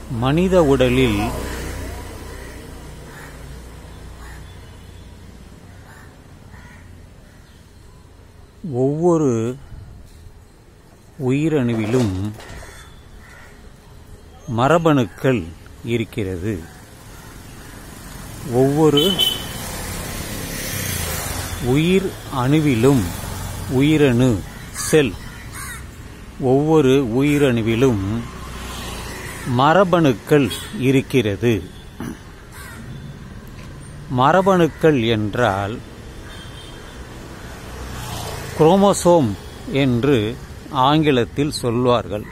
மனித உடலில் ஒவ்வொரு உயிரணுவிலும் மரபணுக்கள் இருக்கிறது ஒவ்வொரு உயிர் அணுவிலும் உயிரணு செல் ஒவ்வொரு உயிரணுவிலும் மரபணுக்கள் இருக்கிறது மரபணுக்கள் என்றால் குரோமோசோம் என்று ஆங்கிலத்தில் சொல்வார்கள்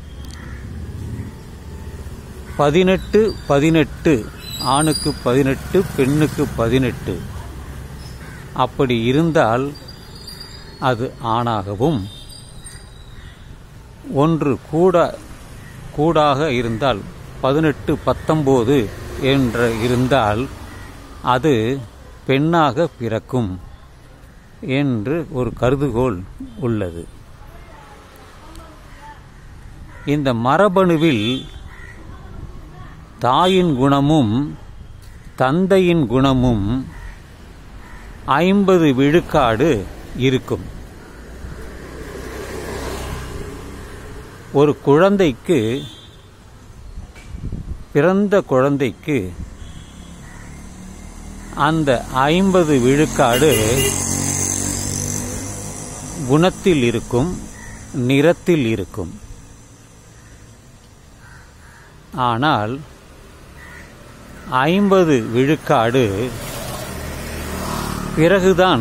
பதினெட்டு பதினெட்டு ஆணுக்கு பதினெட்டு பெண்ணுக்கு பதினெட்டு அப்படி இருந்தால் அது ஆணாகவும் ஒன்று கூட கூடாக இருந்தால் பதினெட்டு பத்தொம்போது என்ற இருந்தால் அது பெண்ணாக பிறக்கும் என்று ஒரு கருதுகோள் உள்ளது இந்த மரபணுவில் தாயின் குணமும் தந்தையின் குணமும் ஐம்பது விழுக்காடு இருக்கும் ஒரு குழந்தைக்கு பிறந்த குழந்தைக்கு அந்த ஐம்பது விழுக்காடு குணத்தில் இருக்கும் நிறத்தில் இருக்கும் ஆனால் ஐம்பது விழுக்காடு பிறகுதான்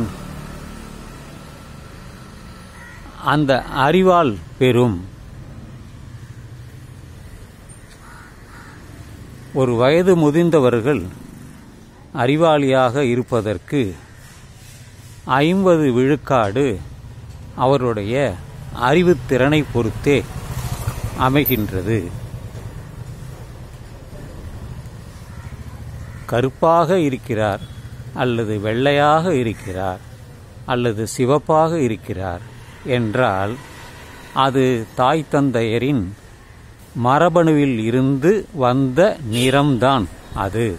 அந்த அறிவால் பெறும் ஒரு வயது முதிர்ந்தவர்கள் அறிவாளியாக இருப்பதற்கு ஐம்பது விழுக்காடு அவருடைய அறிவுத்திறனை பொறுத்தே அமைகின்றது கருப்பாக இருக்கிறார் அல்லது வெள்ளையாக இருக்கிறார் அல்லது சிவப்பாக இருக்கிறார் என்றால் அது தாய் தந்தையரின் மரபணுவில் இருந்து வந்த நிறம்தான் அது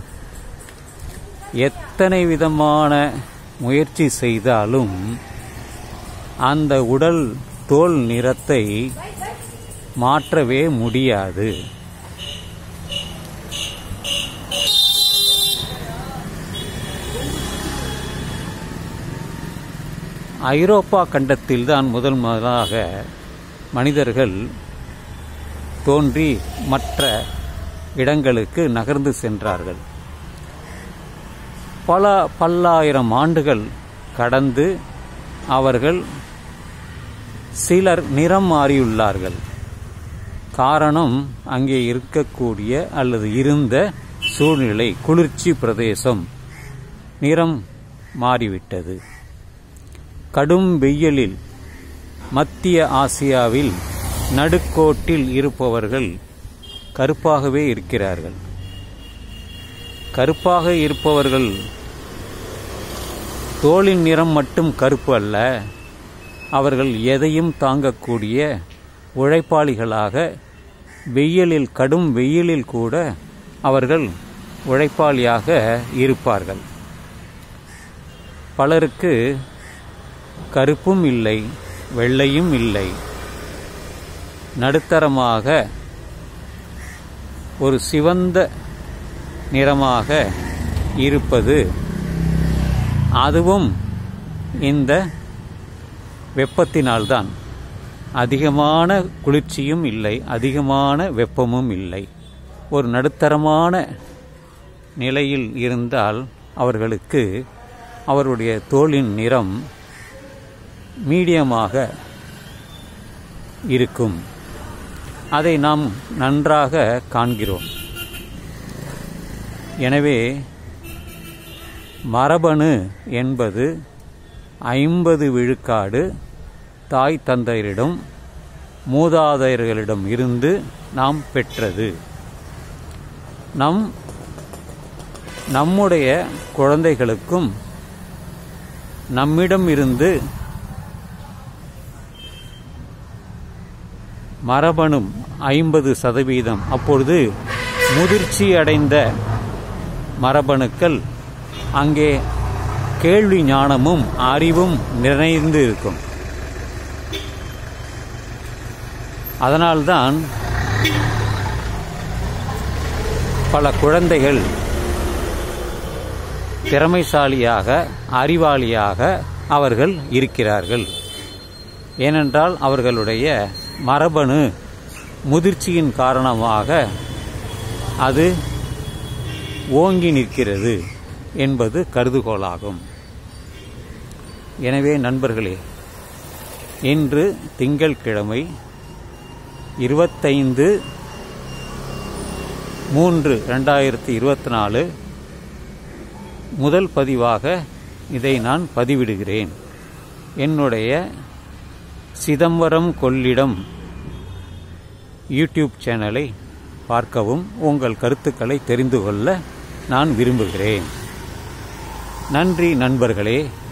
எத்தனை விதமான முயற்சி செய்தாலும் அந்த உடல் தோல் நிறத்தை மாற்றவே முடியாது ஐரோப்பா கண்டத்தில்தான் முதல் முதலாக மனிதர்கள் தோன்றி மற்ற இடங்களுக்கு நகர்ந்து சென்றார்கள் பல பல்லாயிரம் ஆண்டுகள் கடந்து அவர்கள் சிலர் நிறம் மாறியுள்ளார்கள் காரணம் அங்கே இருக்கக்கூடிய அல்லது இருந்த சூழ்நிலை குளிர்ச்சி பிரதேசம் நிறம் மாறிவிட்டது கடும் வெயிலில் மத்திய ஆசியாவில் நடுக்கோட்டில் இருப்பவர்கள் கருப்பாகவே இருக்கிறார்கள் கருப்பாக இருப்பவர்கள் தோளின் நிறம் மட்டும் கருப்பு அல்ல அவர்கள் எதையும் தாங்கக்கூடிய உழைப்பாளிகளாக வெயிலில் கடும் வெயிலில் கூட அவர்கள் உழைப்பாளியாக இருப்பார்கள் பலருக்கு கருப்பும் இல்லை வெள்ளையும் இல்லை நடுத்தரமாக ஒரு சிவந்த நிறமாக இருப்பது அதுவும் இந்த வெப்பத்தினால்தான் அதிகமான குளிர்ச்சியும் இல்லை அதிகமான வெப்பமும் இல்லை ஒரு நடுத்தரமான நிலையில் இருந்தால் அவர்களுக்கு அவருடைய தோலின் நிறம் மீடியமாக இருக்கும் அதை நாம் நன்றாக காண்கிறோம் எனவே மரபணு என்பது ஐம்பது விழுக்காடு தாய் தந்தையரிடம் மூதாதையர்களிடம் இருந்து நாம் பெற்றது நம் நம்முடைய குழந்தைகளுக்கும் நம்மிடம் இருந்து மரபணு ஐம்பது சதவீதம் அப்பொழுது முதிர்ச்சி அடைந்த மரபணுக்கள் அங்கே கேள்வி ஞானமும் அறிவும் நிறைந்து இருக்கும் அதனால்தான் பல குழந்தைகள் திறமைசாலியாக அறிவாளியாக அவர்கள் இருக்கிறார்கள் ஏனென்றால் அவர்களுடைய மரபணு முதிர்ச்சியின் காரணமாக அது ஓங்கி நிற்கிறது என்பது கருதுகோளாகும் எனவே நண்பர்களே இன்று திங்கள்கிழமை இருபத்தைந்து மூன்று ரெண்டாயிரத்தி இருபத்தி நாலு முதல் பதிவாக இதை நான் பதிவிடுகிறேன் என்னுடைய சிதம்பரம் கொள்ளிடம் யூடியூப் சேனலை பார்க்கவும் உங்கள் கருத்துக்களை தெரிந்து கொள்ள நான் விரும்புகிறேன் நன்றி நண்பர்களே